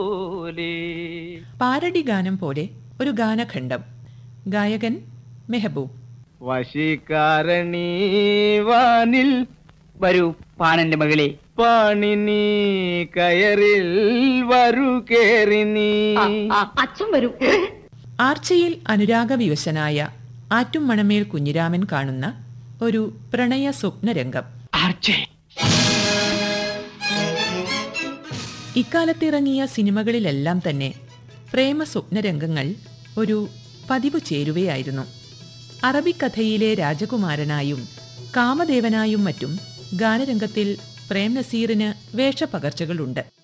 പോലെ പാരഡി ഗാനം പോലെ ഒരു ഗാനഖണ്ഡം ഗായകൻ മെഹബൂബ് വശീകാരണി വാനിൽ വരൂ പാണന്റെ മകളെ പാണിനി കയറിൽ വരു കേറി നീ അച്ഛൻ വരും ആർച്ചയിൽ അനുരാഗവിവശനായ ആറ്റും മണമേൽ കുഞ്ഞിരാമൻ കാണുന്ന ഒരു പ്രണയ സ്വപ്നരംഗം ആർച്ചേ ഇക്കാലത്തിറങ്ങിയ സിനിമകളിലെല്ലാം തന്നെ പ്രേമ സ്വപ്നരംഗങ്ങൾ ഒരു പതിവ് ചേരുവയായിരുന്നു അറബിക്കഥയിലെ രാജകുമാരനായും കാമദേവനായും മറ്റും ഗാനരംഗത്തിൽ പ്രേം നസീറിന് വേഷപകർച്ചകളുണ്ട്